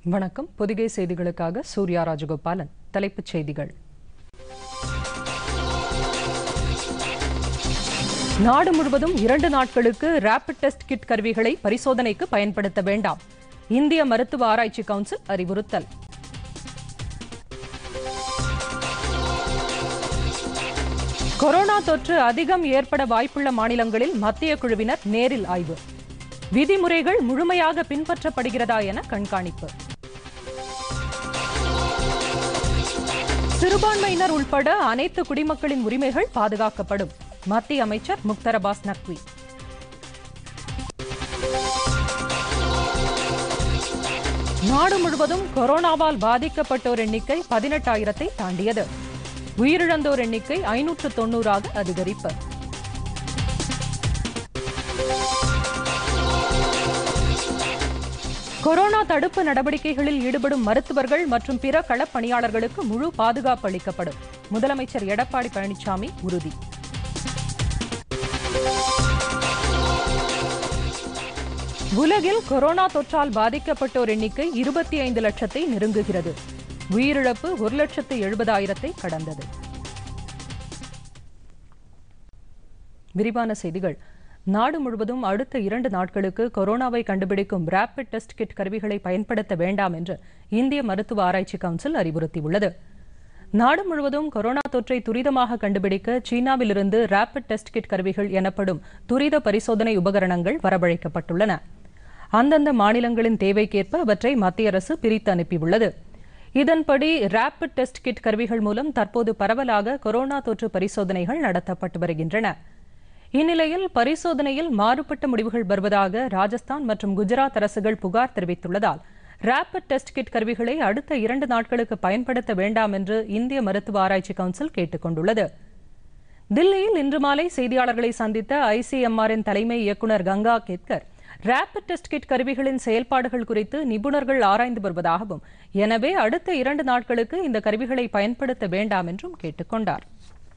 வணக்கம் பொதிகை செய்திகளுக்காக சூர்யா ராஜகோபாலன் தலைப்புச் செய்திகள் நாடு முழுவதும் இரண்டு நாட்களுக்கு ரேபிட் டெஸ்ட் கிட் கருவிகளை பரிசோதனைக்கு பயன்படுத்த வேண்டாம் இந்திய மருத்துவ ஆராய்ச்சி கவுன்சில் அறிவுறுத்தல் கொரோனா தொற்று அதிகம் ஏற்பட வாய்ப்புள்ள மாநிலங்களில் மத்திய குழுவினர் நேரில் ஆய்வு விதிமுறைகள் முழுமையாக பின்பற்றப்படுகிறதா என கண்காணிப்பு சிறுபான்மையினர் உள்பட அனைத்து குடிமக்களின் உரிமைகள் பாதுகாக்கப்படும் மத்திய அமைச்சர் முக்தர் அப்பாஸ் நக்வி நாடு முழுவதும் கொரோனாவால் பாதிக்கப்பட்டோர் எண்ணிக்கை பதினெட்டாயிரத்தை தாண்டியது உயிரிழந்தோர் எண்ணிக்கை ஐநூற்று தொன்னூறாக அதிகரிப்பு கொரோனா தடுப்பு நடவடிக்கைகளில் ஈடுபடும் மருத்துவர்கள் மற்றும் பிற களப்பணியாளர்களுக்கு முழு பாதுகாப்பு அளிக்கப்படும் முதலமைச்சர் எடப்பாடி பழனிசாமி உறுதி உலகில் கொரோனா தொற்றால் பாதிக்கப்பட்டோர் எண்ணிக்கை இருபத்தி ஐந்து லட்சத்தை நெருங்குகிறது உயிரிழப்பு ஒரு லட்சத்து எழுபதாயிரத்தை கடந்தது விரிவான செய்திகள் நாடு முழுவதும் அடுத்த இரண்டு நாட்களுக்கு கொரோனாவை கண்டுபிடிக்கும் ரேபிட் டெஸ்ட் கிட் கருவிகளை பயன்படுத்த வேண்டாம் என்று இந்திய மருத்துவ ஆராய்ச்சி கவுன்சில் அறிவுறுத்தியுள்ளது நாடு முழுவதும் கொரோனா தொற்றை துரிதமாக கண்டுபிடிக்க சீனாவிலிருந்து ரேபிட் டெஸ்ட் கிட் கருவிகள் எனப்படும் துரித பரிசோதனை உபகரணங்கள் வரவழைக்கப்பட்டுள்ளன அந்தந்த மாநிலங்களின் தேவைக்கேற்ப அவற்றை மத்திய அரசு பிரித்து அனுப்பியுள்ளது இதன்படி ரேபிட் டெஸ்ட் கிட் கருவிகள் மூலம் தற்போது பரவலாக கொரோனா தொற்று பரிசோதனைகள் நடத்தப்பட்டு வருகின்றன இந்நிலையில் பரிசோதனையில் மாறுபட்ட முடிவுகள் வருவதாக ராஜஸ்தான் மற்றும் குஜராத் அரசுகள் புகார் தெரிவித்துள்ளதால் ரேபிட் டெஸ்ட் கிட் கருவிகளை அடுத்த இரண்டு நாட்களுக்கு பயன்படுத்த வேண்டாம் என்று இந்திய மருத்துவ ஆராய்ச்சி கவுன்சில் கேட்டுக் கொண்டுள்ளது தில்லியில் இன்று மாலை செய்தியாளர்களை சந்தித்த ஐசிஎம்ஆரின் தலைமை இயக்குநர் Gangakhedkar rapid test kit கருவிகளின் செயல்பாடுகள் குறித்து நிபுணர்கள் ஆராய்ந்து வருவதாகவும் எனவே அடுத்த இரண்டு நாட்களுக்கு இந்த கருவிகளை பயன்படுத்த வேண்டாம் என்றும் கேட்டுக்கொண்டார்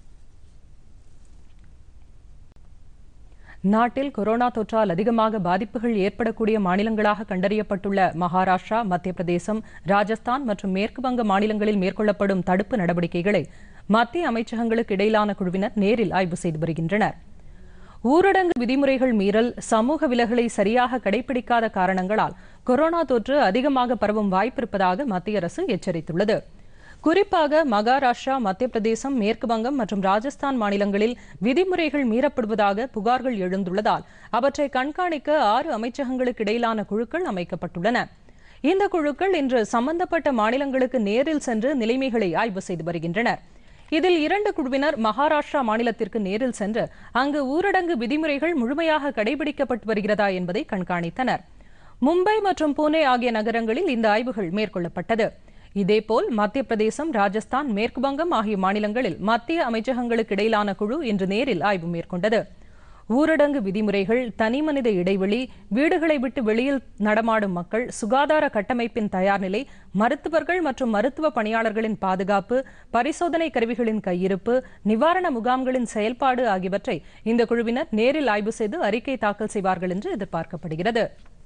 நாட்டில் கொரோனா தொற்றால் அதிகமாக பாதிப்புகள் ஏற்படக்கூடிய மாநிலங்களாக கண்டறியப்பட்டுள்ள மகாராஷ்டிரா மத்திய பிரதேசம் ராஜஸ்தான் மற்றும் மேற்கு வங்க மாநிலங்களில் மேற்கொள்ளப்படும் தடுப்பு நடவடிக்கைகளை மத்திய அமைச்சகங்களுக்கு இடையிலான குழுவினர் நேரில் ஆய்வு செய்து வருகின்றனர் ஊரடங்கு விதிமுறைகள் மீறல் சமூக விலகலை சரியாக கடைபிடிக்காத காரணங்களால் கொரோனா தொற்று அதிகமாக பரவும் வாய்ப்பிருப்பதாக மத்திய அரசு எச்சரித்துள்ளது குறிப்பாக மகாராஷ்டிரா மத்திய பிரதேசம் மேற்கு வங்கம் மற்றும் ராஜஸ்தான் மாநிலங்களில் விதிமுறைகள் மீறப்படுவதாக புகார்கள் எழுந்துள்ளதால் அவற்றை கண்காணிக்க ஆறு அமைச்சகங்களுக்கு இடையிலான குழுக்கள் அமைக்கப்பட்டுள்ளன இந்த குழுக்கள் இன்று சம்பந்தப்பட்ட மாநிலங்களுக்கு நேரில் சென்று நிலைமைகளை ஆய்வு செய்து வருகின்றனர் இதில் இரண்டு குழுவினர் மகாராஷ்டிரா மாநிலத்திற்கு நேரில் சென்று அங்கு ஊரடங்கு விதிமுறைகள் முழுமையாக கடைபிடிக்கப்பட்டு வருகிறதா என்பதை கண்காணித்தனர் மும்பை மற்றும் புனே ஆகிய நகரங்களில் இந்த ஆய்வுகள் மேற்கொள்ளப்பட்டது இதேபோல் மத்திய பிரதேசம் ராஜஸ்தான் மேற்கு வங்கம் ஆகிய மாநிலங்களில் மத்திய அமைச்சகங்களுக்கு இடையிலான குழு இன்று நேரில் ஆய்வு மேற்கொண்டது ஊரடங்கு விதிமுறைகள் தனிமனித இடைவெளி வீடுகளை விட்டு வெளியில் நடமாடும் மக்கள் சுகாதார கட்டமைப்பின் தயார்நிலை மருத்துவர்கள் மற்றும் மருத்துவ பணியாளர்களின் பாதுகாப்பு பரிசோதனை கருவிகளின் கையிருப்பு நிவாரண முகாம்களின் செயல்பாடு ஆகியவற்றை இந்த குழுவினர் நேரில் ஆய்வு செய்து அறிக்கை தாக்கல் செய்வார்கள் என்று எதிர்பார்க்கப்படுகிறது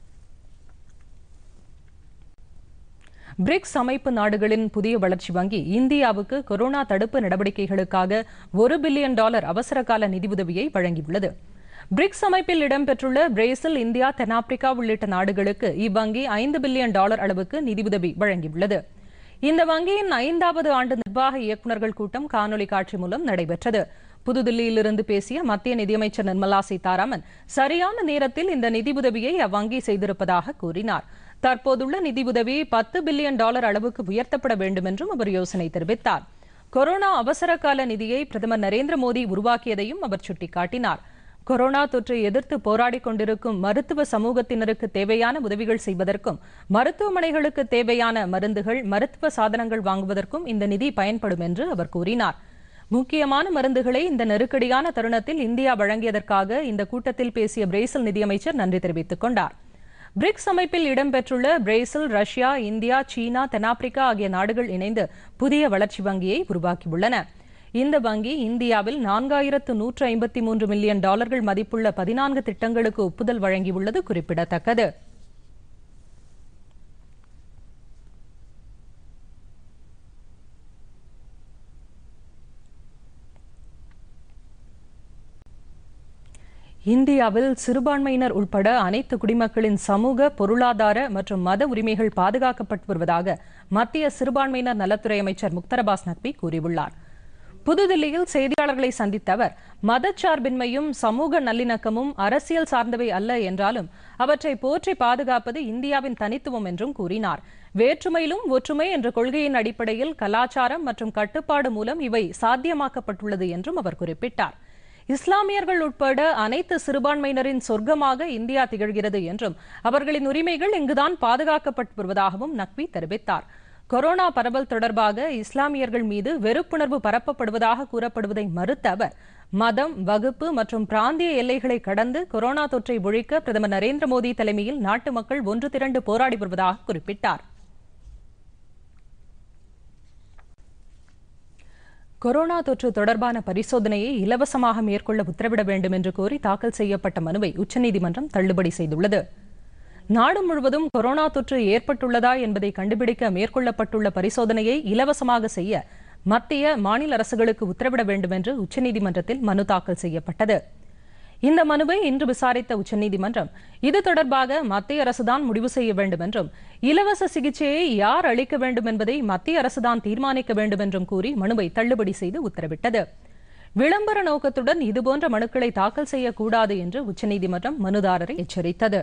பிரிக்ஸ் அமைப்பு நாடுகளின் புதிய வளர்ச்சி வங்கி இந்தியாவுக்கு கொரோனா தடுப்பு நடவடிக்கைகளுக்காக ஒரு பில்லியன் டாலர் அவசரகால நிதியுதவியை வழங்கியுள்ளது பிரிக்ஸ் அமைப்பில் இடம்பெற்றுள்ள பிரேசில் இந்தியா தென்னாப்பிரிக்கா உள்ளிட்ட நாடுகளுக்கு இவ்வங்கி ஐந்து பில்லியன் டாலர் அளவுக்கு நிதியுதவி வழங்கியுள்ளது இந்த வங்கியின் ஐந்தாவது ஆண்டு நிர்வாக இயக்குநர்கள் கூட்டம் காணொலி காட்சி மூலம் நடைபெற்றது புதுதில்லியிலிருந்து பேசிய மத்திய நிதியமைச்சர் நிர்மலா சீதாராமன் சரியான நேரத்தில் இந்த நிதியுதவியை அவ்வங்கி செய்திருப்பதாக கூறினார் தற்போதுள்ள நிதியுதவி பத்து பில்லியன் டாலர் அளவுக்கு உயர்த்தப்பட வேண்டும் என்றும் அவர் யோசனை தெரிவித்தார் கொரோனா அவசர கால நிதியை பிரதமர் நரேந்திர மோடி உருவாக்கியதையும் அவர் சுட்டிக்காட்டினார் கொரோனா தொற்றை எதிர்த்து போராடிக் கொண்டிருக்கும் மருத்துவ சமூகத்தினருக்கு தேவையான உதவிகள் செய்வதற்கும் மருத்துவமனைகளுக்கு தேவையான மருந்துகள் மருத்துவ சாதனங்கள் வாங்குவதற்கும் இந்த நிதி பயன்படும் என்று அவர் கூறினார் முக்கியமான மருந்துகளை இந்த நெருக்கடியான தருணத்தில் இந்தியா வழங்கியதற்காக இந்த கூட்டத்தில் பேசிய பிரேசில் நிதியமைச்சர் நன்றி தெரிவித்துக் கொண்டார் பிரிக்ஸ் அமைப்பில் இடம்பெற்றுள்ள பிரேசில் ரஷ்யா இந்தியா சீனா தென்னாப்பிரிக்கா ஆகிய நாடுகள் இணைந்து புதிய வளர்ச்சி வங்கியை உருவாக்கியுள்ளன இந்த வங்கி இந்தியாவில் நான்காயிரத்து நூற்று ஐம்பத்தி மூன்று மில்லியன் டாலர்கள் மதிப்புள்ள பதினான்கு திட்டங்களுக்கு ஒப்புதல் வழங்கியுள்ளது குறிப்பிடத்தக்கது இந்தியாவில் சிறுபான்மையினர் உட்பட அனைத்து குடிமக்களின் சமூக பொருளாதார மற்றும் மத உரிமைகள் பாதுகாக்கப்பட்டு வருவதாக மத்திய சிறுபான்மையினர் நலத்துறை அமைச்சர் முக்தர் அப்பாஸ் நக்வி கூறியுள்ளார் புதுதில்லியில் செய்தியாளர்களை சந்தித்த அவர் மதச்சார்பின்மையும் சமூக நல்லிணக்கமும் அரசியல் சார்ந்தவை அல்ல என்றாலும் அவற்றை போற்றி பாதுகாப்பது இந்தியாவின் தனித்துவம் என்றும் கூறினார் வேற்றுமையிலும் ஒற்றுமை என்ற கொள்கையின் அடிப்படையில் கலாச்சாரம் மற்றும் கட்டுப்பாடு மூலம் இவை சாத்தியமாக்கப்பட்டுள்ளது என்றும் அவர் குறிப்பிட்டார் இஸ்லாமியர்கள் உட்பட அனைத்து சிறுபான்மையினரின் சொர்க்கமாக இந்தியா திகழ்கிறது என்றும் அவர்களின் உரிமைகள் இங்குதான் பாதுகாக்கப்பட்டு வருவதாகவும் நக்வி தெரிவித்தார் கொரோனா பரவல் தொடர்பாக இஸ்லாமியர்கள் மீது வெறுப்புணர்வு பரப்பப்படுவதாக கூறப்படுவதை மறுத்த அவர் மதம் வகுப்பு மற்றும் பிராந்திய எல்லைகளை கடந்து கொரோனா தொற்றை ஒழிக்க பிரதமர் நரேந்திர மோடி தலைமையில் நாட்டு மக்கள் ஒன்று திரண்டு போராடி வருவதாக குறிப்பிட்டார் கொரோனா தொற்று தொடர்பான பரிசோதனையை இலவசமாக மேற்கொள்ள உத்தரவிட வேண்டும் என்று கோரி தாக்கல் செய்யப்பட்ட மனுவை உச்சநீதிமன்றம் தள்ளுபடி செய்துள்ளது நாடு முழுவதும் கொரோனா தொற்று ஏற்பட்டுள்ளதா என்பதை கண்டுபிடிக்க மேற்கொள்ளப்பட்டுள்ள பரிசோதனையை இலவசமாக செய்ய மத்திய மாநில அரசுகளுக்கு உத்தரவிட வேண்டும் என்று உச்சநீதிமன்றத்தில் மனு தாக்கல் செய்யப்பட்டது இந்த மனுவை இன்று விசாரித்த உச்சநீதிமன்றம் இது தொடர்பாக மத்திய அரசுதான் முடிவு செய்ய வேண்டும் என்றும் இலவச சிகிச்சையை யார் அளிக்க வேண்டும் என்பதை மத்திய அரசுதான் தீர்மானிக்க வேண்டும் என்றும் கூறி மனுவை தள்ளுபடி செய்து உத்தரவிட்டது விளம்பர நோக்கத்துடன் இதுபோன்ற மனுக்களை தாக்கல் செய்யக்கூடாது என்று உச்சநீதிமன்றம் மனுதாரரை எச்சரித்தது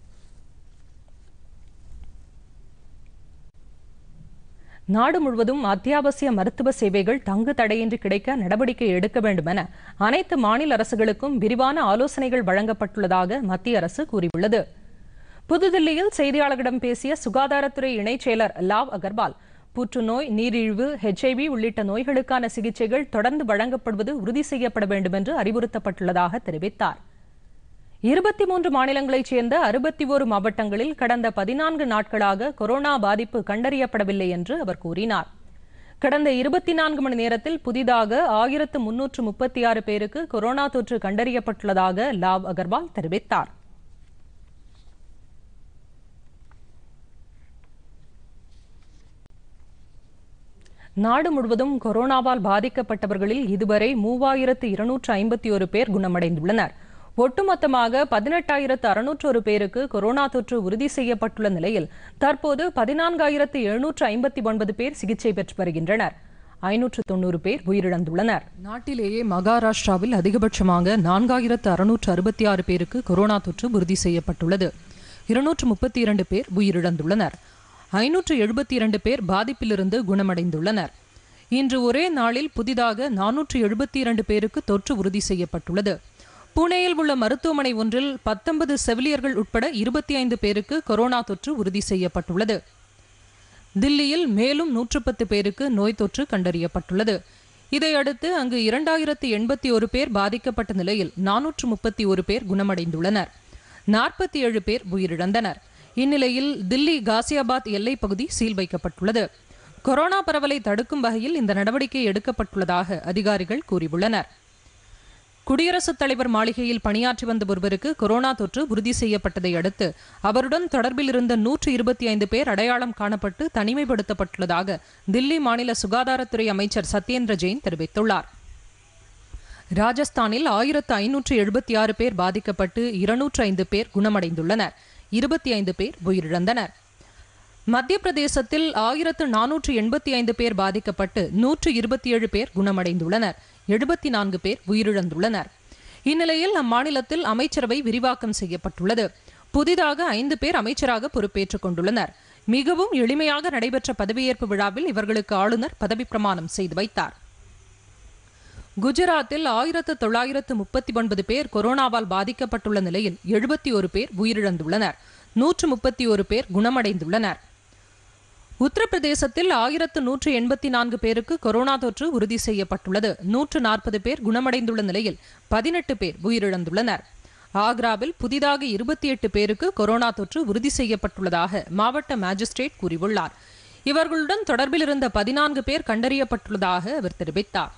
நாடு முழுவதும் அத்தியாவசிய மருத்துவ சேவைகள் தங்கு தடையின்றி கிடைக்க நடவடிக்கை எடுக்க வேண்டும் என அனைத்து மாநில அரசுகளுக்கும் விரிவான ஆலோசனைகள் வழங்கப்பட்டுள்ளதாக மத்திய அரசு கூறியுள்ளது புதுதில்லியில் செய்தியாளர்களிடம் பேசிய சுகாதாரத்துறை இணைச் செயலர் லாவ் அகர்வால் புற்றுநோய் நீரிழிவு ஹெச்ஐவி உள்ளிட்ட நோய்களுக்கான சிகிச்சைகள் தொடர்ந்து வழங்கப்படுவது உறுதி செய்யப்பட வேண்டும் என்று அறிவுறுத்தப்பட்டுள்ளதாக தெரிவித்தார் இருபத்தி மூன்று மாநிலங்களைச் சேர்ந்த அறுபத்தி ஒரு மாவட்டங்களில் கடந்த பதினான்கு நாட்களாக கொரோனா பாதிப்பு கண்டறியப்படவில்லை என்று அவர் கூறினார் கடந்த இருபத்தி நான்கு மணி நேரத்தில் புதிதாக ஆயிரத்து முன்னூற்று முப்பத்தி ஆறு பேருக்கு கொரோனா தொற்று கண்டறியப்பட்டுள்ளதாக லாவ் அகர்வால் தெரிவித்தார் நாடு முழுவதும் கொரோனாவால் பாதிக்கப்பட்டவர்களில் இதுவரை மூவாயிரத்து இருநூற்று ஐம்பத்தி ஒரு பேர் குணமடைந்துள்ளனர் ஒட்டுமொத்தமாக பதினெட்டாயிரத்து அறுநூற்றொரு பேருக்கு கொரோனா தொற்று உறுதி செய்யப்பட்டுள்ள நிலையில் தற்போது பதினான்காயிரத்து எழுநூற்று ஐம்பத்தி ஒன்பது பேர் சிகிச்சை பெற்று வருகின்றனர் ஐநூற்று தொண்ணூறு பேர் உயிரிழந்துள்ளனர் நாட்டிலேயே மகாராஷ்டிராவில் அதிகபட்சமாக நான்காயிரத்து அறுநூற்று அறுபத்தி ஆறு பேருக்கு கொரோனா தொற்று உறுதி செய்யப்பட்டுள்ளது இருநூற்று முப்பத்தி இரண்டு பேர் உயிரிழந்துள்ளனர் ஐநூற்று எழுபத்தி இரண்டு பேர் பாதிப்பிலிருந்து குணமடைந்துள்ளனர் இன்று ஒரே நாளில் புதிதாக நானூற்று எழுபத்தி இரண்டு பேருக்கு தொற்று உறுதி செய்யப்பட்டுள்ளது புனேயில் உள்ள மருத்துவமனை ஒன்றில் பத்தொன்பது செவிலியர்கள் உட்பட இருபத்தி ஐந்து பேருக்கு கொரோனா தொற்று உறுதி செய்யப்பட்டுள்ளது தில்லியில் மேலும் நூற்று பத்து பேருக்கு நோய் தொற்று கண்டறியப்பட்டுள்ளது இதையடுத்து அங்கு இரண்டாயிரத்து எண்பத்தி ஒரு பேர் பாதிக்கப்பட்ட நிலையில் நானூற்று முப்பத்தி ஒரு பேர் குணமடைந்துள்ளனர் நாற்பத்தி ஏழு பேர் உயிரிழந்தனர் இந்நிலையில் தில்லி காசியாபாத் எல்லைப் பகுதி சீல் வைக்கப்பட்டுள்ளது கொரோனா பரவலை தடுக்கும் வகையில் இந்த நடவடிக்கை எடுக்கப்பட்டுள்ளதாக அதிகாரிகள் கூறியுள்ளனர் குடியரசுத் தலைவர் மாளிகையில் பணியாற்றி வந்த ஒருவருக்கு கொரோனா தொற்று உறுதி செய்யப்பட்டதை அடுத்து அவருடன் தொடர்பில் இருந்த நூற்று இருபத்தி ஐந்து பேர் அடையாளம் காணப்பட்டு தனிமைப்படுத்தப்பட்டுள்ளதாக தில்லி மாநில சுகாதாரத்துறை அமைச்சர் சத்யேந்திர ஜெயின் தெரிவித்துள்ளார் ராஜஸ்தானில் ஆயிரத்து ஐநூற்று எழுபத்தி ஆறு பேர் பாதிக்கப்பட்டு இருநூற்று ஐந்து பேர் குணமடைந்துள்ளனர் இருபத்தி ஐந்து பேர் உயிரிழந்தனர் மத்திய பிரதேசத்தில் ஆயிரத்து நானூற்று எண்பத்தி ஐந்து பேர் பாதிக்கப்பட்டு நூற்று இருபத்தி ஏழு பேர் குணமடைந்துள்ளனர் எழுபத்தி நான்கு பேர் உயிரிழந்துள்ளனர் இந்நிலையில் அம்மாநிலத்தில் அமைச்சரவை விரிவாக்கம் செய்யப்பட்டுள்ளது புதிதாக ஐந்து பேர் அமைச்சராக பொறுப்பேற்றுக் கொண்டுள்ளனர் மிகவும் எளிமையாக நடைபெற்ற பதவியேற்பு விழாவில் இவர்களுக்கு ஆளுநர் பதவி பிரமாணம் செய்து வைத்தார் குஜராத்தில் ஆயிரத்து தொள்ளாயிரத்து முப்பத்தி ஒன்பது பேர் கொரோனாவால் பாதிக்கப்பட்டுள்ள நிலையில் எழுபத்தி ஒரு பேர் உயிரிழந்துள்ளனர் நூற்று முப்பத்தி ஒரு பேர் குணமடைந்துள்ளனர் உத்தரப்பிரதேசத்தில் ஆயிரத்து நூற்று எண்பத்தி நான்கு பேருக்கு கொரோனா தொற்று உறுதி செய்யப்பட்டுள்ளது நூற்று நாற்பது பேர் குணமடைந்துள்ள நிலையில் பதினெட்டு பேர் உயிரிழந்துள்ளனர் ஆக்ராவில் புதிதாக இருபத்தி எட்டு பேருக்கு கொரோனா தொற்று உறுதி செய்யப்பட்டுள்ளதாக மாவட்ட மேஜிஸ்ட்ரேட் கூறியுள்ளார் இவர்களுடன் தொடர்பில் இருந்த பதினான்கு பேர் கண்டறியப்பட்டுள்ளதாக அவர் தெரிவித்தார்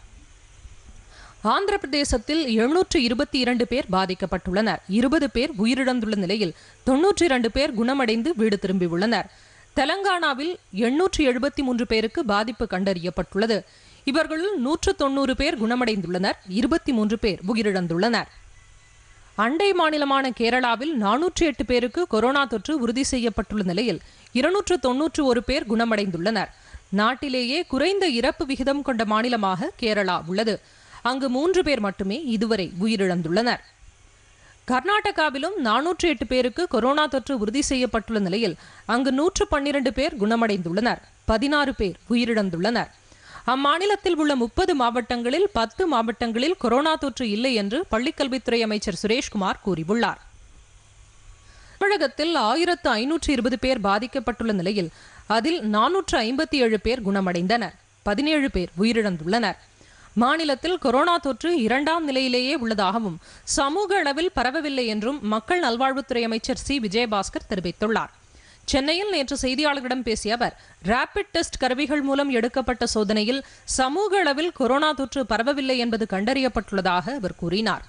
ஆந்திர பிரதேசத்தில் எழுநூற்று இருபத்தி இரண்டு பேர் பாதிக்கப்பட்டுள்ளனர் இருபது பேர் உயிரிழந்துள்ள நிலையில் தொன்னூற்றி இரண்டு பேர் குணமடைந்து வீடு திரும்பியுள்ளனர் தெலங்கானாவில் எண்ணூற்று எழுபத்தி மூன்று பேருக்கு பாதிப்பு கண்டறியப்பட்டுள்ளது இவர்களுள் நூற்று தொண்ணூறு பேர் குணமடைந்துள்ளனர் இருபத்தி மூன்று பேர் உயிரிழந்துள்ளனர் அண்டை மாநிலமான கேரளாவில் நானூற்றி எட்டு பேருக்கு கொரோனா தொற்று உறுதி செய்யப்பட்டுள்ள நிலையில் இருநூற்று தொன்னூற்று ஒரு பேர் குணமடைந்துள்ளனர் நாட்டிலேயே குறைந்த இறப்பு விகிதம் கொண்ட மாநிலமாக கேரளா உள்ளது அங்கு மூன்று பேர் மட்டுமே இதுவரை உயிரிழந்துள்ளனர் கர்நாடகாவிலும் நானூற்று எட்டு பேருக்கு கொரோனா தொற்று உறுதி செய்யப்பட்டுள்ள நிலையில் அங்கு நூற்று பன்னிரண்டு பேர் குணமடைந்துள்ளனர் பதினாறு பேர் உயிரிழந்துள்ளனர் அம்மாநிலத்தில் உள்ள முப்பது மாவட்டங்களில் பத்து மாவட்டங்களில் கொரோனா தொற்று இல்லை என்று பள்ளிக்கல்வித்துறை அமைச்சர் சுரேஷ்குமார் கூறியுள்ளார் தமிழகத்தில் ஆயிரத்து ஐநூற்று இருபது பேர் பாதிக்கப்பட்டுள்ள நிலையில் அதில் நானூற்று ஐம்பத்தி ஏழு பேர் குணமடைந்தனர் பதினேழு பேர் உயிரிழந்துள்ளனர் மாநிலத்தில் கொரோனா தொற்று இரண்டாம் நிலையிலேயே உள்ளதாகவும் சமூக அளவில் பரவவில்லை என்றும் மக்கள் நல்வாழ்வுத்துறை அமைச்சர் சி விஜயபாஸ்கர் தெரிவித்துள்ளார் சென்னையில் நேற்று செய்தியாளர்களிடம் பேசிய அவர் ரேபிட் டெஸ்ட் கருவிகள் மூலம் எடுக்கப்பட்ட சோதனையில் சமூக அளவில் கொரோனா தொற்று பரவவில்லை என்பது கண்டறியப்பட்டுள்ளதாக அவர் கூறினார்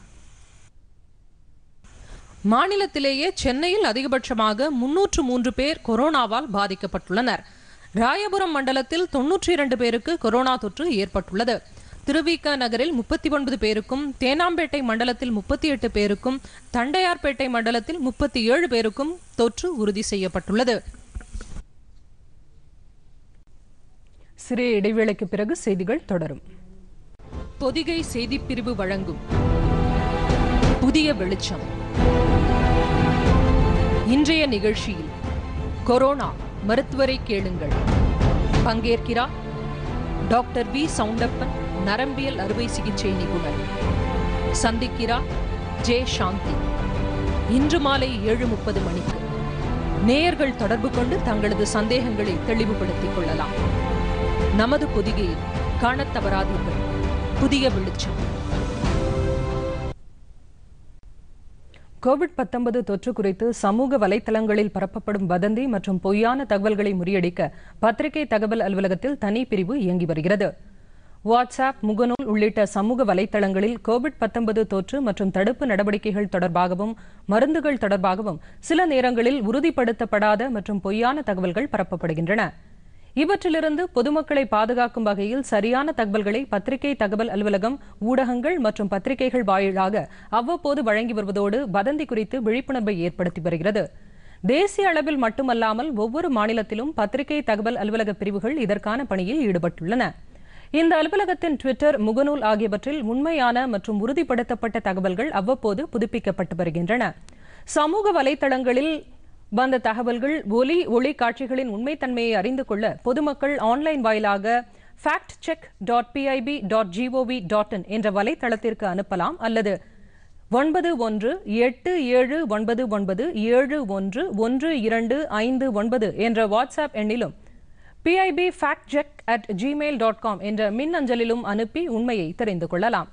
மாநிலத்திலேயே சென்னையில் அதிகபட்சமாக முன்னூற்று மூன்று பேர் கொரோனாவால் பாதிக்கப்பட்டுள்ளனர் ராயபுரம் மண்டலத்தில் தொன்னூற்றி இரண்டு பேருக்கு கொரோனா தொற்று ஏற்பட்டுள்ளது திருவிக நகரில் முப்பத்தி ஒன்பது பேருக்கும் தேனாம்பேட்டை மண்டலத்தில் முப்பத்தி எட்டு பேருக்கும் தண்டையார்பேட்டை மண்டலத்தில் முப்பத்தி ஏழு பேருக்கும் தொற்று உறுதி செய்யப்பட்டுள்ளது சிறிய இடைவேளைக்கு பிறகு செய்திகள் தொடரும் பொதிகை செய்திப்பிரிவு வழங்கும் புதிய வெளிச்சம் இன்றைய நிகழ்ச்சியில் கொரோனா மருத்துவரை கேளுங்கள் பங்கேற்கிறார் டாக்டர் வி சவுண்டப்பன் நரம்பியல் அறுவை சிகிச்சை நிபுணர் சந்திக்கிறார் ஜே சாந்தி இன்று மாலை ஏழு முப்பது மணிக்கு நேயர்கள் தொடர்பு கொண்டு தங்களது சந்தேகங்களை தெளிவுபடுத்திக் கொள்ளலாம் நமது பொதிகையில் காணத் தவறாதீர்கள் புதிய வெளிச்சம் கோவிட் பத்தொன்பது தொற்று குறித்து சமூக வலைதளங்களில் பரப்பப்படும் வதந்தி மற்றும் பொய்யான தகவல்களை முறியடிக்க பத்திரிகை தகவல் அலுவலகத்தில் தனி பிரிவு இயங்கி வருகிறது வாட்ஸ்அப் முகநூல் உள்ளிட்ட சமூக வலைதளங்களில் கோவிட் பத்தொன்பது தொற்று மற்றும் தடுப்பு நடவடிக்கைகள் தொடர்பாகவும் மருந்துகள் தொடர்பாகவும் சில நேரங்களில் உறுதிப்படுத்தப்படாத மற்றும் பொய்யான தகவல்கள் பரப்பப்படுகின்றன இவற்றிலிருந்து பொதுமக்களை பாதுகாக்கும் வகையில் சரியான தகவல்களை பத்திரிகை தகவல் அலுவலகம் ஊடகங்கள் மற்றும் பத்திரிகைகள் வாயிலாக அவ்வப்போது வழங்கி வருவதோடு வதந்தி குறித்து விழிப்புணர்வை ஏற்படுத்தி வருகிறது தேசிய அளவில் மட்டுமல்லாமல் ஒவ்வொரு மாநிலத்திலும் பத்திரிகை தகவல் அலுவலக பிரிவுகள் இதற்கான பணியில் ஈடுபட்டுள்ளன இந்த அலுவலகத்தின் ட்விட்டர் முகநூல் ஆகியவற்றில் உண்மையான மற்றும் உறுதிப்படுத்தப்பட்ட தகவல்கள் அவ்வப்போது புதுப்பிக்கப்பட்டு வருகின்றன சமூக வலைதளங்களில் வந்த தகவல்கள் ஒலி ஒளி காட்சிகளின் உண்மைத்தன்மையை அறிந்து கொள்ள பொதுமக்கள் ஆன்லைன் வாயிலாக fact check dot PIB dot GOV dot in என்ற வலைத்தளத்திற்கு அனுப்பலாம் அல்லது ஒன்பது ஒன்று எட்டு ஏழு ஒன்பது ஒன்பது ஏழு ஒன்று ஒன்று இரண்டு ஐந்து ஒன்பது என்ற வாட்ஸ்அப் எண்ணிலும் PIB fact check at Gmail dot com என்ற மின் அஞ்சலிலும் அனுப்பி உண்மையை தெரிந்து கொள்ளலாம்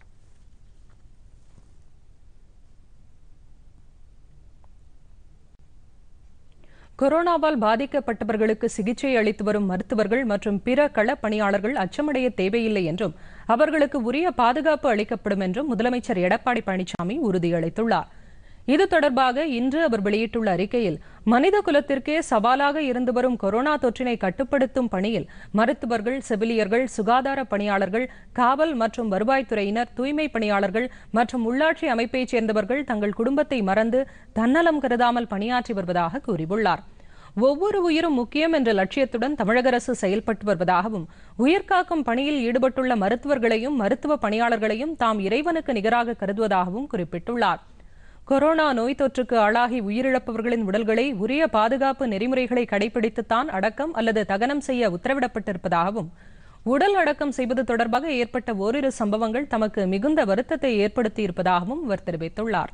கொரோனாவால் பாதிக்கப்பட்டவர்களுக்கு சிகிச்சை அளித்து வரும் மருத்துவர்கள் மற்றும் பிற கள பணியாளர்கள் அச்சமடைய தேவையில்லை என்றும் அவர்களுக்கு உரிய பாதுகாப்பு அளிக்கப்படும் என்றும் முதலமைச்சர் எடப்பாடி பழனிசாமி உறுதியளித்துள்ளார் இது தொடர்பாக இன்று அவர் வெளியிட்டுள்ள அறிக்கையில் மனித குலத்திற்கே சவாலாக இருந்து வரும் கொரோனா தொற்றினை கட்டுப்படுத்தும் பணியில் மருத்துவர்கள் செவிலியர்கள் சுகாதார பணியாளர்கள் காவல் மற்றும் வருவாய்த்துறையினர் தூய்மை பணியாளர்கள் மற்றும் உள்ளாட்சி அமைப்பைச் சேர்ந்தவர்கள் தங்கள் குடும்பத்தை மறந்து தன்னலம் கருதாமல் பணியாற்றி வருவதாக கூறியுள்ளார் ஒவ்வொரு உயிரும் முக்கியம் என்ற லட்சியத்துடன் தமிழக அரசு செயல்பட்டு வருவதாகவும் உயிர்காக்கும் பணியில் ஈடுபட்டுள்ள மருத்துவர்களையும் மருத்துவ பணியாளர்களையும் தாம் இறைவனுக்கு நிகராக கருதுவதாகவும் குறிப்பிட்டுள்ளார் கொரோனா நோய் தொற்றுக்கு ஆளாகி உயிரிழப்பவர்களின் உடல்களை உரிய பாதுகாப்பு நெறிமுறைகளை கடைபிடித்துத்தான் அடக்கம் அல்லது தகனம் செய்ய உத்தரவிடப்பட்டிருப்பதாகவும் உடல் அடக்கம் செய்வது தொடர்பாக ஏற்பட்ட ஓரிரு சம்பவங்கள் தமக்கு மிகுந்த வருத்தத்தை ஏற்படுத்தியிருப்பதாகவும் அவர் தெரிவித்துள்ளார்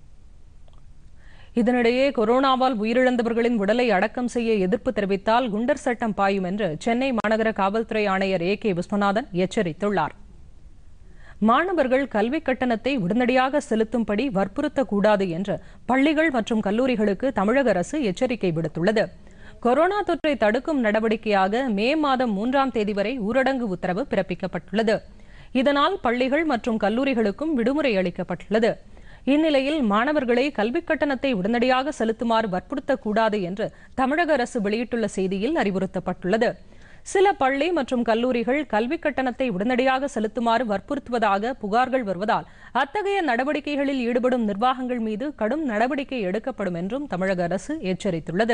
இதனிடையே கொரோனாவால் உயிரிழந்தவர்களின் உடலை அடக்கம் செய்ய எதிர்ப்பு தெரிவித்தால் குண்டர் சட்டம் பாயும் என்று சென்னை மாநகர காவல்துறை ஆணையர் ஏ கே விஸ்வநாதன் எச்சரித்துள்ளார் மாணவர்கள் கல்வி கட்டணத்தை உடனடியாக செலுத்தும்படி வற்புறுத்தக்கூடாது என்று பள்ளிகள் மற்றும் கல்லூரிகளுக்கு தமிழக அரசு எச்சரிக்கை விடுத்துள்ளது கொரோனா தொற்றை தடுக்கும் நடவடிக்கையாக மே மாதம் மூன்றாம் தேதி வரை ஊரடங்கு உத்தரவு பிறப்பிக்கப்பட்டுள்ளது இதனால் பள்ளிகள் மற்றும் கல்லூரிகளுக்கும் விடுமுறை அளிக்கப்பட்டுள்ளது இந்நிலையில் மாணவர்களை கல்விக் கட்டணத்தை உடனடியாக செலுத்துமாறு வற்புறுத்தக்கூடாது என்று தமிழக அரசு வெளியிட்டுள்ள செய்தியில் அறிவுறுத்தப்பட்டுள்ளது சில பள்ளி மற்றும் கல்லூரிகள் கல்வி கட்டணத்தை உடனடியாக செலுத்துமாறு வற்புறுத்துவதாக புகார்கள் வருவதால் அத்தகைய நடவடிக்கைகளில் ஈடுபடும் நிர்வாகங்கள் மீது கடும் நடவடிக்கை எடுக்கப்படும் என்றும் தமிழக அரசு எச்சரித்துள்ளது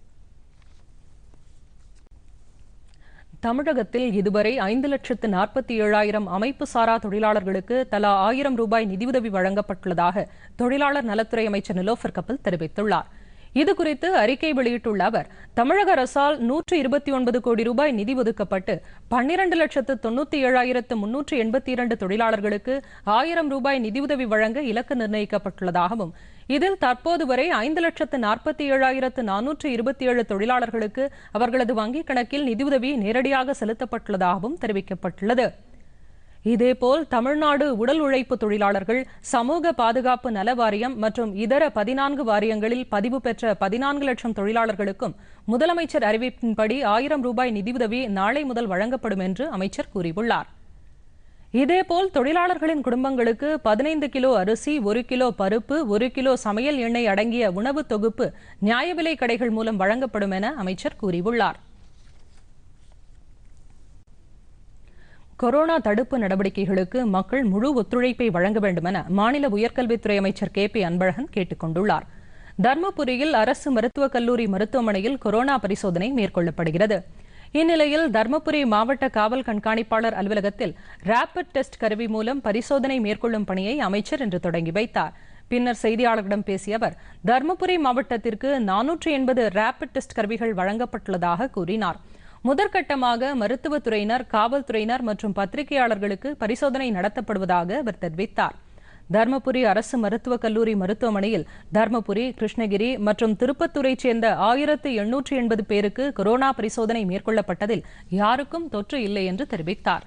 தமிழகத்தில் இதுவரை ஐந்து லட்சத்து நாற்பத்தி ஏழாயிரம் அமைப்பு சாரா தொழிலாளர்களுக்கு தலா ஆயிரம் ரூபாய் நிதியுதவி வழங்கப்பட்டுள்ளதாக தொழிலாளர் நலத்துறை அமைச்சர் நிலோஃபர் கபில் தெரிவித்துள்ளார் இதுகுறித்து அறிக்கை வெளியிட்டுள்ள அவர் தமிழக அரசால் நூற்று இருபத்தி ஒன்பது கோடி ரூபாய் நிதி ஒதுக்கப்பட்டு பன்னிரண்டு லட்சத்து தொண்ணூத்தி ஏழாயிரத்து முன்னூற்று எண்பத்தி இரண்டு தொழிலாளர்களுக்கு ஆயிரம் ரூபாய் நிதியுதவி வழங்க இலக்கு நிர்ணயிக்கப்பட்டுள்ளதாகவும் இதில் தற்போது வரை ஐந்து லட்சத்து நாற்பத்தி ஏழாயிரத்து நானூற்று இருபத்தி ஏழு தொழிலாளர்களுக்கு அவர்களது வங்கிக் கணக்கில் நிதியுதவி நேரடியாக செலுத்தப்பட்டுள்ளதாகவும் தெரிவிக்கப்பட்டுள்ளது இதேபோல் தமிழ்நாடு உடல் உழைப்பு தொழிலாளர்கள் சமூக பாதுகாப்பு நல வாரியம் மற்றும் இதர பதினான்கு வாரியங்களில் பதிவு பெற்ற பதினான்கு லட்சம் தொழிலாளர்களுக்கும் முதலமைச்சர் அறிவிப்பின்படி ஆயிரம் ரூபாய் நிதியுதவி நாளை முதல் வழங்கப்படும் என்று அமைச்சர் கூறியுள்ளார் இதேபோல் தொழிலாளர்களின் குடும்பங்களுக்கு பதினைந்து கிலோ அரிசி ஒரு கிலோ பருப்பு ஒரு கிலோ சமையல் எண்ணெய் அடங்கிய உணவு தொகுப்பு நியாய விலை கடைகள் மூலம் வழங்கப்படும் என அமைச்சர் கூறியுள்ளார் கொரோனா தடுப்பு நடவடிக்கைகளுக்கு மக்கள் முழு ஒத்துழைப்பை வழங்க வேண்டும் என மாநில உயர்கல்வித்துறை அமைச்சர் கே பி அன்பழகன் கேட்டுக் கொண்டுள்ளார் தர்மபுரியில் அரசு மருத்துவக் கல்லூரி மருத்துவமனையில் கொரோனா பரிசோதனை மேற்கொள்ளப்படுகிறது இந்நிலையில் தர்மபுரி மாவட்ட காவல் கண்காணிப்பாளர் அலுவலகத்தில் ரேபிட் டெஸ்ட் கருவி மூலம் பரிசோதனை மேற்கொள்ளும் பணியை அமைச்சர் இன்று தொடங்கி வைத்தார் பின்னர் செய்தியாளர்களிடம் பேசிய அவர் தர்மபுரி மாவட்டத்திற்கு நானூற்று எண்பது ரேபிட் டெஸ்ட் கருவிகள் வழங்கப்பட்டுள்ளதாக கூறினார் முதற்கட்டமாக மருத்துவத்துறையினர் காவல்துறையினர் மற்றும் பத்திரிகையாளர்களுக்கு பரிசோதனை நடத்தப்படுவதாக அவர் தெரிவித்தார் தர்மபுரி அரசு மருத்துவக் கல்லூரி மருத்துவமனையில் தர்மபுரி கிருஷ்ணகிரி மற்றும் திருப்பத்தூரைச் சேர்ந்த ஆயிரத்து எண்ணூற்று எண்பது பேருக்கு கொரோனா பரிசோதனை மேற்கொள்ளப்பட்டதில் யாருக்கும் தொற்று இல்லை என்று தெரிவித்தார்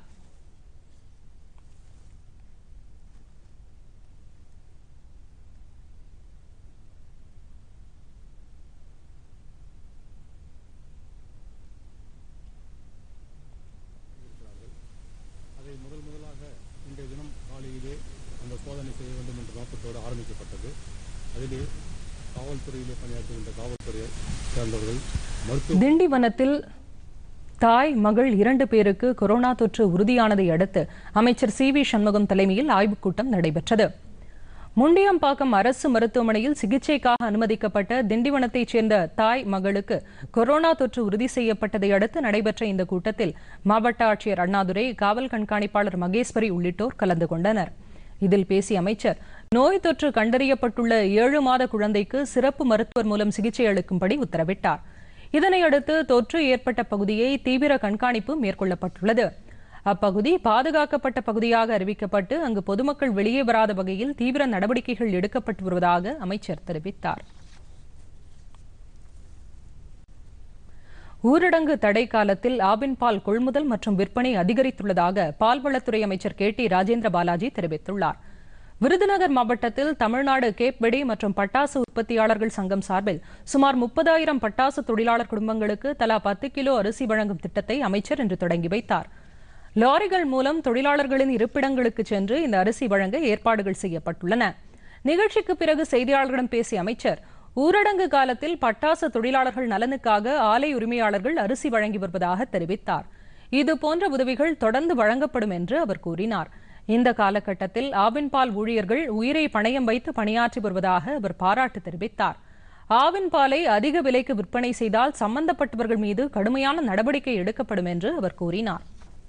அதை முதல் முதலாக இன்றைய தினம் காலையிலே அந்த சோதனை செய்ய வேண்டும் என்ற நோக்கத்தோடு ஆரம்பிக்கப்பட்டது அதிலே காவல்துறையிலே பணியாற்றுகின்ற காவல்துறையை சேர்ந்தவர்கள் மருத்துவ திண்டிவனத்தில் தாய் மகள் இரண்டு பேருக்கு கொரோனா தொற்று உறுதியானதை அடுத்து அமைச்சர் சி வி சண்முகம் தலைமையில் ஆய்வுக் கூட்டம் நடைபெற்றது முண்டியம்பாக்கம் அரசு மருத்துவமனையில் சிகிச்சைக்காக அனுமதிக்கப்பட்ட திண்டிவனத்தைச் சேர்ந்த தாய் மகளுக்கு கொரோனா தொற்று உறுதி செய்யப்பட்டதை அடுத்து நடைபெற்ற இந்த கூட்டத்தில் மாவட்ட ஆட்சியர் அண்ணாதுரை காவல் கண்காணிப்பாளர் மகேஸ்வரி உள்ளிட்டோர் கலந்து கொண்டனர் இதில் பேசிய அமைச்சர் நோய் தொற்று கண்டறியப்பட்டுள்ள ஏழு மாத குழந்தைக்கு சிறப்பு மருத்துவர் மூலம் சிகிச்சை அளிக்கும்படி உத்தரவிட்டார் இதனையடுத்து தொற்று ஏற்பட்ட பகுதியை தீவிர கண்காணிப்பு மேற்கொள்ளப்பட்டுள்ளது அப்பகுதி பாதுகாக்கப்பட்ட பகுதியாக அறிவிக்கப்பட்டு அங்கு பொதுமக்கள் வெளியே வராத வகையில் தீவிர நடவடிக்கைகள் எடுக்கப்பட்டு வருவதாக அமைச்சர் தெரிவித்தார் ஊரடங்கு தடை காலத்தில் ஆவின் பால் கொள்முதல் மற்றும் விற்பனை அதிகரித்துள்ளதாக பால்வளத்துறை அமைச்சர் கே டி ராஜேந்திர பாலாஜி தெரிவித்துள்ளார் விருதுநகர் மாவட்டத்தில் தமிழ்நாடு கேப் வெடி மற்றும் பட்டாசு உற்பத்தியாளர்கள் சங்கம் சார்பில் சுமார் முப்பதாயிரம் பட்டாசு தொழிலாளர் குடும்பங்களுக்கு தலா பத்து கிலோ அரிசி வழங்கும் திட்டத்தை அமைச்சர் இன்று தொடங்கி வைத்தார் லாரிகள் மூலம் தொழிலாளர்களின் இருப்பிடங்களுக்கு சென்று இந்த அரிசி வழங்க ஏற்பாடுகள் செய்யப்பட்டுள்ளன நிகழ்ச்சிக்கு பிறகு செய்தியாளர்களிடம் பேசிய அமைச்சர் ஊரடங்கு காலத்தில் பட்டாசு தொழிலாளர்கள் நலனுக்காக ஆலை உரிமையாளர்கள் அரிசி வழங்கி வருவதாக தெரிவித்தார் இது போன்ற உதவிகள் தொடர்ந்து வழங்கப்படும் என்று அவர் கூறினார் இந்த காலகட்டத்தில் ஆவின் பால் ஊழியர்கள் உயிரை பணயம் வைத்து பணியாற்றி வருவதாக அவர் பாராட்டு தெரிவித்தார் ஆவின் பாலை அதிக விலைக்கு விற்பனை செய்தால் சம்பந்தப்பட்டவர்கள் மீது கடுமையான நடவடிக்கை எடுக்கப்படும் என்று அவர் கூறினார்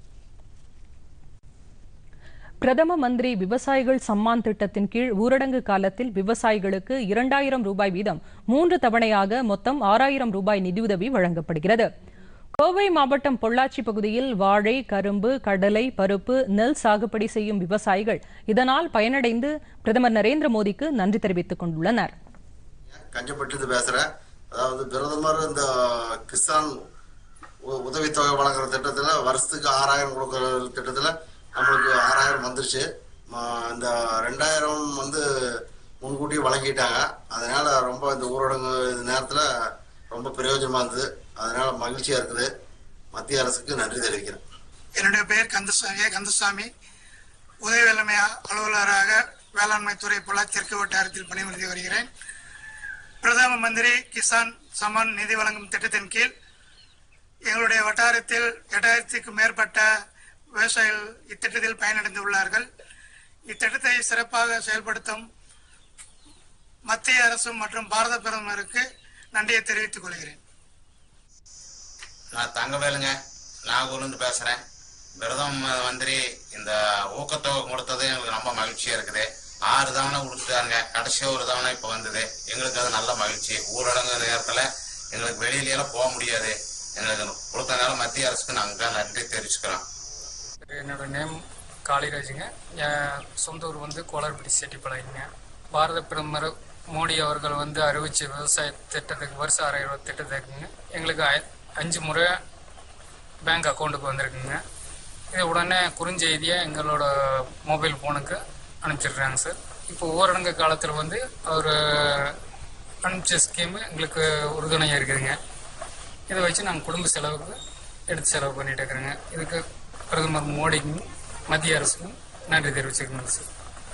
பிரதம மந்திரி விவசாயிகள் சம்மான் திட்டத்தின் கீழ் ஊரடங்கு காலத்தில் விவசாயிகளுக்கு இரண்டாயிரம் ரூபாய் வீதம் மூன்று தவணையாக மொத்தம் ஆறாயிரம் ரூபாய் நிதியுதவி வழங்கப்படுகிறது கோவை மாவட்டம் பொள்ளாச்சி பகுதியில் வாழை கரும்பு கடலை பருப்பு நெல் சாகுபடி செய்யும் விவசாயிகள் இதனால் பயனடைந்து பிரதமர் நரேந்திர மோடிக்கு நன்றி தெரிவித்துக் கொண்டுள்ளனர் கஞ்சப்பட்டு பேசுறேன் அதாவது பிரதமர் இந்த கிசான் உ- உதவித்தொகை வழங்குற திட்டத்துல வருஷத்துக்கு ஆறாயிரம் கொடுக்குற திட்டத்துல நம்மளுக்கு ஆறாயிரம் வந்துருச்சு ம- இந்த ரெண்டாயிரம் வந்து முன்கூட்டியே வழங்கிட்டாங்க அதனால ரொம்ப இந்த ஊரடங்கு இது நேரத்துல ரொம்ப பிரயோஜனமா இருந்தது அதனால மகிழ்ச்சியா இருக்குது மத்திய அரசுக்கு நன்றி தெரிவிக்கிறேன் என்னுடைய பெயர் கந்தசாமி ஏ. கந்தசாமி உதவி வேளாண்மை அலுவலராக வேளாண்மை துறை பொள்ளாச்சி தெற்கு வட்டாரத்தில் பணிபுரிந்து வருகிறேன் பிரதம மந்திரி கிசான் சமான் நிதி வழங்கும் திட்டத்தின் கீழ் எங்களுடைய வட்ட வட்டாரத்தில் எட்டாயிரத்திற்கும் மேற்பட்ட விவசாயிகள் இத்திட்டத்தில் பயனடைந்துள்ளார்கள் இத்திட்டத்தை சிறப்பாக செயல்படுத்தும் மத்திய அரசு மற்றும் பாரத பிரதமருக்கு நன்றியை தெரிவித்துக் கொள்கிறேன் நான் தங்கவேலுங்க நாகூர்லேருந்து பேசுகிறேன் பிரதம மந்திரி இந்த ஊக்கத்தொகை கொடுத்தது எங்களுக்கு ரொம்ப மகிழ்ச்சியாக இருக்குது ஆறு தவணை கொடுத்துட்டாங்க கடைசியாக ஒரு தவணை இப்போ வந்தது எங்களுக்கு அது நல்ல மகிழ்ச்சி ஊரடங்கு நேரத்தில் எங்களுக்கு வெளியிலலாம் போக முடியாது எங்களுக்கு கொடுத்தனால மத்திய அரசுக்கு நாங்கள் நன்றி தெரிவிச்சுக்கிறோம் என்னோட நேம் காளிராஜுங்க என் சொந்த ஊர் வந்து கோலார்பட்டி செட்டிப்பாளையங்க பாரத பிரதமர் மோடி அவர்கள் வந்து அறிவிச்ச விவசாய திட்டத்துக்கு வருஷம் ஆறாயிரம் ரூபாய் திட்டத்துக்குங்க எங்களுக்கு ஐ- அஞ்சு முறை பேங்க் அக்கௌண்ட்டுக்கு வந்திருக்குங்க இது உடனே குறுஞ்செய்தியை எங்களோட மொபைல் ஃபோனுக்கு அனுப்பிச்சிடுறாங்க சார் இப்போ ஊரடங்கு காலத்தில் வந்து அவர் அனுப்பிச்ச ஸ்கீமு எங்களுக்கு உறுதுணையாக இருக்குதுங்க இதை வச்சு நாங்கள் குடும்ப செலவுக்கு எடுத்து செலவு பண்ணிட்டு இருக்கிறோங்க இதுக்கு பிரதமர் மோடிக்கும் மத்திய அரசுக்கும் நன்றி தெரிவிச்சுக்கணும் சார்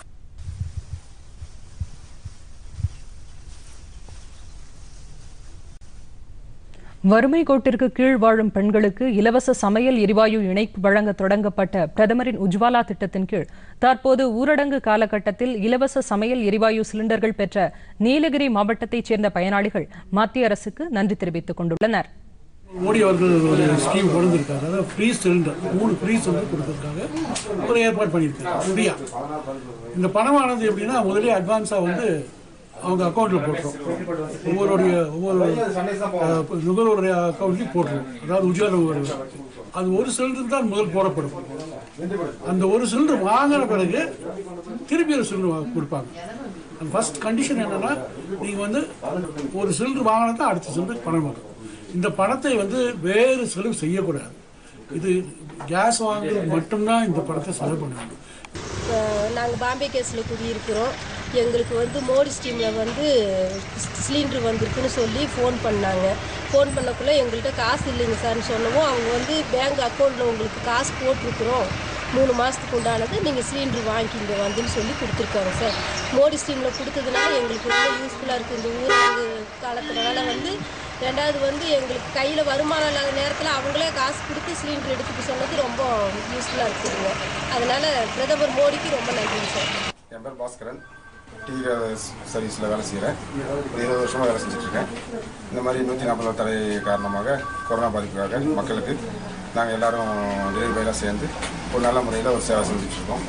வறுமை கோட்டிற்கு கீழ் வாழும் பெண்களுக்கு இலவச சமையல் எரிவாயு இணைப்பு வழங்க தொடங்கப்பட்ட பிரதமரின் உஜ்வாலா திட்டத்தின் கீழ் தற்போது ஊரடங்கு காலகட்டத்தில் இலவச சமையல் எரிவாயு சிலிண்டர்கள் பெற்ற நீலகிரி மாவட்டத்தைச் சேர்ந்த பயனாளிகள் மத்திய அரசுக்கு நன்றி தெரிவித்துக் கொண்டுள்ளனர் மோடி அவர்கள் ஒரு ஸ்கீம் கொண்டு வந்திருக்காரு அதாவது ஃப்ரீ சிலிண்டர் மூணு ஃப்ரீ சிலிண்டர் கொடுக்கறதுக்காக ஒரு ஏற்பாடு பண்ணியிருக்காரு ஃப்ரீயா இந்த பணமானது எப்படின்னா முதலே அட்வான்ஸாக வந்து அவங்க அக்கௌண்ட்டில் போட்டுரும் ஒவ்வொருடைய ஒவ்வொரு அஹ், நுகர்வோருடைய அக்கௌண்ட்லையும் போட்டுரும் அதாவது உஜ்வால நுகர்வோர் அது ஒரு சிலிண்டர் தான் முதல் போடப்படும் அந்த ஒரு சிலிண்டர் வாங்கின பிறகு திருப்பி ஒரு சிலிண்டர் வா- கொடுப்பாங்க அந்த ஃபர்ஸ்ட் கண்டிஷன் என்னன்னா நீங்கள் வந்து ஒரு சிலிண்டர் வாங்கினா தான் அடுத்த சிலிண்டர் பணம் வரும் இந்த பணத்தை வந்து வேறு செலவு செய்யக்கூடாது இது கேஸ் வாங்குறது மட்டும்தான் இந்த பணத்தை செலவு பண்ண வேண்டும் நாங்கள் பாம்பே கேஸில் குடியிருக்கிறோம் எங்களுக்கு வந்து மோடி ஸ்கீமில் வந்து சிலிண்டர் வந்திருக்குன்னு சொல்லி ஃபோன் பண்ணாங்க ஃபோன் பண்ணக்குள்ளே எங்கள்கிட்ட காசு இல்லைங்க சார்னு சொன்னவும் அவங்க வந்து பேங்க் அக்கௌண்ட்டில் உங்களுக்கு காசு போட்டிருக்குறோம் மூணு மாதத்துக்கு உண்டானது நீங்கள் சிலிண்டர் வாங்கிக்கிங்க வந்துன்னு சொல்லி கொடுத்துருக்காங்க சார் மோடி ஸ்கீமில் கொடுத்ததுனால எங்களுக்கு ரொம்ப யூஸ்ஃபுல்லாக இருக்குது இந்த ஊரடங்கு காலத்துனால வந்து ரெண்டாவது வந்து எங்களுக்கு கையில் வருமானம் இல்லாத நேரத்தில் அவங்களே காசு கொடுத்து சிலிண்டர் எடுத்துக்க சொன்னது ரொம்ப யூஸ்ஃபுல்லாக இருக்குதுங்க அதனால் பிரதமர் மோடிக்கு ரொம்ப நன்றி சார் என் பேர் பாஸ்கரன் டீ சர்வீஸில் வேலை செய்கிறேன் ஒரு இருபது வருஷமாக வேலை செஞ்சுட்ருக்கேன் இந்த மாதிரி நூற்றி நாற்பது தடை காரணமாக கொரோனா பாதிப்புக்காக மக்களுக்கு நாங்கள் எல்லாரும் டெலிவரி பாயெலாம் சேர்ந்து ஒரு நல்ல முறையில் ஒரு சேவை செஞ்சுட்ருக்கோம்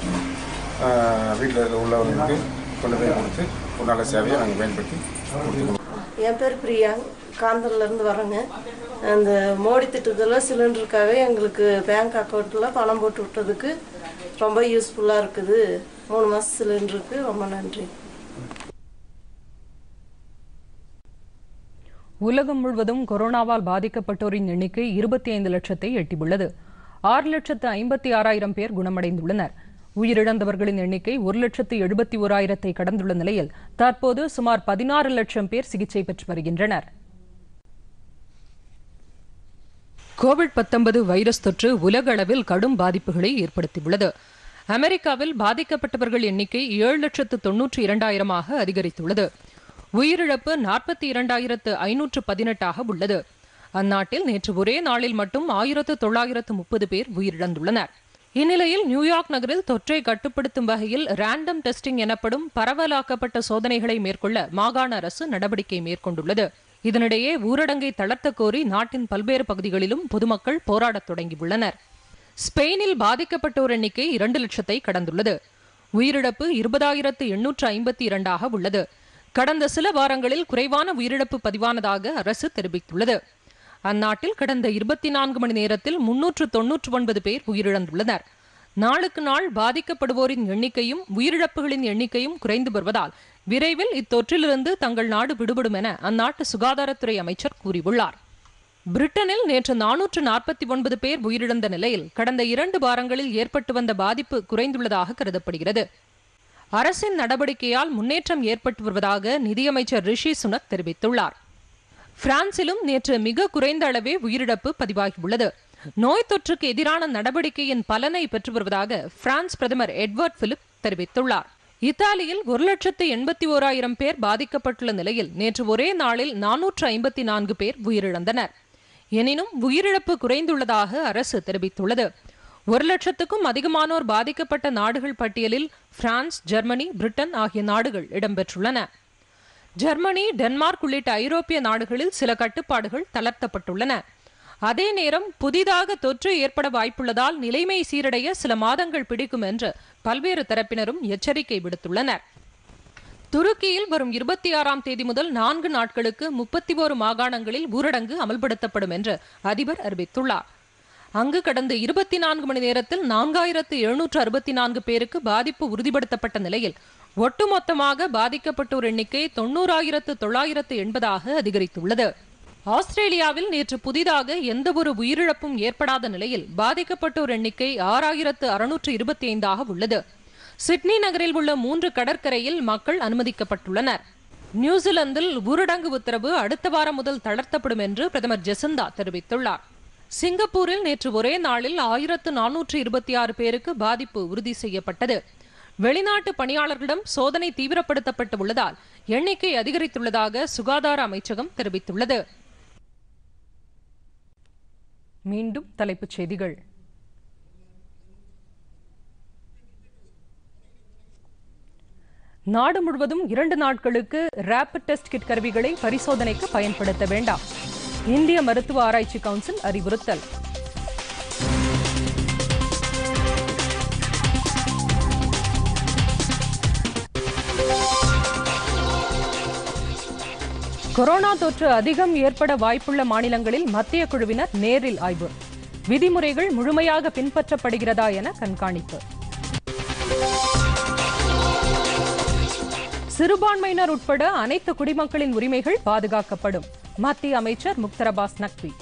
வீட்டில் உள்ளவர்களுக்கு கொண்டு போய் கொடுத்து ஒரு நல்ல சேவையை நாங்கள் பயன்படுத்தி கொடுத்துருக்கோம் என் பேர் பிரியா காந்தர்லேருந்து வரேங்க அந்த மோடி திட்டத்தில் சிலிண்டருக்காக எங்களுக்கு பேங்க் அக்கௌண்ட்டில் பணம் போட்டு விட்டதுக்கு ரொம்ப யூஸ்ஃபுல்லாக இருக்குது மூணு மாதம் சிலிண்டருக்கு ரொம்ப நன்றி உலகம் முழுவதும் கொரோனாவால் பாதிக்கப்பட்டோரின் எண்ணிக்கை இருபத்தி ஐந்து லட்சத்தை எட்டியுள்ளது ஆறு லட்சத்து ஐம்பத்தி ஆறாயிரம் பேர் குணமடைந்துள்ளனர் உயிரிழந்தவர்களின் எண்ணிக்கை ஒரு லட்சத்து எழுபத்தி ஓராயிரத்தை கடந்துள்ள நிலையில் தற்போது சுமார் பதினாறு லட்சம் பேர் சிகிச்சை பெற்று வருகின்றனர் கோவிட் 19 வைரஸ் தொற்று உலக அளவில் கடும் பாதிப்புகளை ஏற்படுத்தியுள்ளது அமெரிக்காவில் பாதிக்கப்பட்டவர்கள் எண்ணிக்கை ஏழு லட்சத்து தொன்னூற்றி இரண்டாயிரமாக அதிகரித்துள்ளது உயிரிழப்பு நாற்பத்தி இரண்டாயிரத்து ஐநூற்று பதினெட்டாக உள்ளது அந்நாட்டில் நேற்று ஒரே நாளில் மட்டும் ஆயிரத்து தொள்ளாயிரத்து முப்பது பேர் உயிரிழந்துள்ளனர் இந்நிலையில் நியூயார்க் நகரில் தொற்றை கட்டுப்படுத்தும் வகையில் ரேண்டம் டெஸ்டிங் எனப்படும் பரவலாக்கப்பட்ட சோதனைகளை மேற்கொள்ள மாகாண அரசு நடவடிக்கை மேற்கொண்டுள்ளது இதனிடையே ஊரடங்கை தளர்த்தக் கோரி நாட்டின் பல்வேறு பகுதிகளிலும் பொதுமக்கள் போராடத் தொடங்கியுள்ளனர் ஸ்பெயினில் பாதிக்கப்பட்டோர் எண்ணிக்கை இரண்டு லட்சத்தை கடந்துள்ளது உயிரிழப்பு இருபதாயிரத்து எண்ணூற்று ஐம்பத்தி இரண்டாக உள்ளது கடந்த சில வாரங்களில் குறைவான உயிரிழப்பு பதிவானதாக அரசு தெரிவித்துள்ளது அந்நாட்டில் கடந்த இருபத்தி நான்கு மணி நேரத்தில் முன்னூற்று தொன்னூற்று ஒன்பது பேர் உயிரிழந்துள்ளனர் நாளுக்கு நாள் பாதிக்கப்படுவோரின் எண்ணிக்கையும் உயிரிழப்புகளின் எண்ணிக்கையும் குறைந்து வருவதால் விரைவில் இத்தொற்றிலிருந்து தங்கள் நாடு விடுபடும் என அந்நாட்டு சுகாதாரத்துறை அமைச்சர் கூறியுள்ளார் பிரிட்டனில் நேற்று நானூற்று நாற்பத்தி ஒன்பது பேர் உயிரிழந்த நிலையில் கடந்த இரண்டு வாரங்களில் ஏற்பட்டு வந்த பாதிப்பு குறைந்துள்ளதாக கருதப்படுகிறது அரசின் நடவடிக்கையால் முன்னேற்றம் ஏற்பட்டு வருவதாக நிதியமைச்சர் ரிஷி சுனக் தெரிவித்துள்ளார் பிரான்சிலும் நேற்று மிக குறைந்த அளவே உயிரிழப்பு பதிவாகியுள்ளது நோய் தொற்றுக்கு எதிரான நடவடிக்கையின் பலனை பெற்று வருவதாக பிரான்ஸ் பிரதமர் எட்வர்ட் பிலிப் தெரிவித்துள்ளார் இத்தாலியில் ஒரு லட்சத்து எண்பத்தி ஓராயிரம் பேர் பாதிக்கப்பட்டுள்ள நிலையில் நேற்று ஒரே நாளில் நானூற்று ஐம்பத்தி நான்கு பேர் உயிரிழந்தனர் எனினும் உயிரிழப்பு குறைந்துள்ளதாக அரசு தெரிவித்துள்ளது ஒரு லட்சத்துக்கும் அதிகமானோர் பாதிக்கப்பட்ட நாடுகள் பட்டியலில் பிரான்ஸ் ஜெர்மனி பிரிட்டன் ஆகிய நாடுகள் இடம்பெற்றுள்ளன ஜெர்மனி டென்மார்க் உள்ளிட்ட ஐரோப்பிய நாடுகளில் சில கட்டுப்பாடுகள் தளர்த்தப்பட்டுள்ளன அதே நேரம் புதிதாக தொற்று ஏற்பட வாய்ப்புள்ளதால் நிலைமை சீரடைய சில மாதங்கள் பிடிக்கும் என்று பல்வேறு தரப்பினரும் எச்சரிக்கை விடுத்துள்ளனர் துருக்கியில் வரும் இருபத்தி ஆறாம் தேதி முதல் நான்கு நாட்களுக்கு முப்பத்தி ஓரு மாகாணங்களில் ஊரடங்கு அமல்படுத்தப்படும் என்று அதிபர் அறிவித்துள்ளார் அங்கு கடந்த இருபத்தி நான்கு மணி நேரத்தில் நான்காயிரத்து எழுநூற்று அறுபத்தி நான்கு பேருக்கு பாதிப்பு உறுதிப்படுத்தப்பட்ட நிலையில் ஒட்டுமொத்தமாக பாதிக்கப்பட்டோர் எண்ணிக்கை தொண்ணூறாயிரத்து தொள்ளாயிரத்து எண்பதாக அதிகரித்துள்ளது ஆஸ்திரேலியாவில் நேற்று புதிதாக எந்தவொரு உயிரிழப்பும் ஏற்படாத நிலையில் பாதிக்கப்பட்டோர் எண்ணிக்கை ஆறாயிரத்து அறுநூற்று இருபத்தி ஐந்தாக உள்ளது சிட்னி நகரில் உள்ள மூன்று கடற்கரையில் மக்கள் அனுமதிக்கப்பட்டுள்ளனர் நியூசிலாந்தில் ஊரடங்கு உத்தரவு அடுத்த வாரம் முதல் தளர்த்தப்படும் என்று பிரதமர் ஜெசிந்தா தெரிவித்துள்ளார் சிங்கப்பூரில் நேற்று ஒரே நாளில் ஆயிரத்து நானூற்று இருபத்தி ஆறு பேருக்கு பாதிப்பு உறுதி செய்யப்பட்டது வெளிநாட்டு பணியாளர்களிடம் சோதனை தீவிரப்படுத்தப்பட்டு உள்ளதால் எண்ணிக்கை அதிகரித்துள்ளதாக சுகாதார அமைச்சகம் தெரிவித்துள்ளது மீண்டும் தலைப்புச் செய்திகள் நாடு முழுவதும் இரண்டு நாட்களுக்கு ரேபிட் டெஸ்ட் கிட் கருவிகளை பரிசோதனைக்கு பயன்படுத்த வேண்டாம் இந்திய மருத்துவ ஆராய்ச்சி கவுன்சில் அறிவுறுத்தல் கொரோனா தொற்று அதிகம் ஏற்பட வாய்ப்புள்ள மாநிலங்களில் மத்திய குழுவினர் நேரில் ஆய்வு விதிமுறைகள் முழுமையாக பின்பற்றப்படுகிறதா என கண்காணிப்பு சிறுபான்மையினர் உட்பட அனைத்து குடிமக்களின் உரிமைகள் பாதுகாக்கப்படும் மத்திய அமைச்சர் முக்தர் அப்பாஸ் நக்வி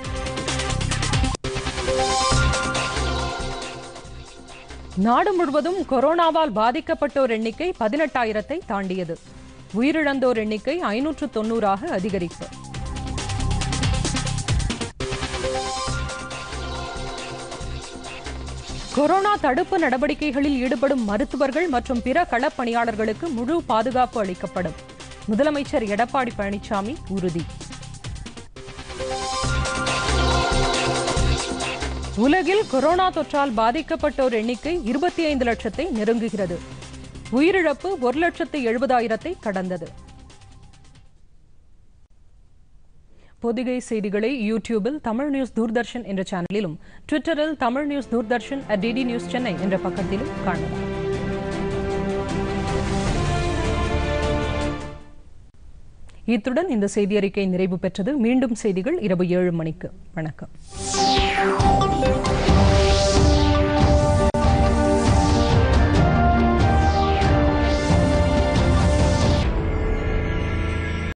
நாடு முழுவதும் கொரோனாவால் பாதிக்கப்பட்டோர் எண்ணிக்கை பதினெட்டாயிரத்தை தாண்டியது உயிரிழந்தோர் எண்ணிக்கை ஐநூற்று தொன்னூறாக அதிகரிப்பு கொரோனா தடுப்பு நடவடிக்கைகளில் ஈடுபடும் மருத்துவர்கள் மற்றும் பிற களப்பணியாளர்களுக்கு முழு பாதுகாப்பு அளிக்கப்படும் முதலமைச்சர் எடப்பாடி பழனிசாமி உறுதி உலகில் கொரோனா தொற்றால் பாதிக்கப்பட்டோர் எண்ணிக்கை இருபத்தி ஐந்து லட்சத்தை நெருங்குகிறது உயிரிழப்பு ஒரு லட்சத்து எழுபதாயிரத்தை கடந்தது பொதிகை செய்திகளை யூடியூபில் தமிழ் நியூஸ் தூர்தர்ஷன் என்ற சேனலிலும் ட்விட்டரில் Tamil news Doordarshan at DD news Chennai என்ற பக்கத்திலும் காணலாம் இத்துடன் இந்த செய்தியறிக்கை நிறைவு பெற்றது மீண்டும் செய்திகள் இரவு ஏழு மணிக்கு வணக்கம்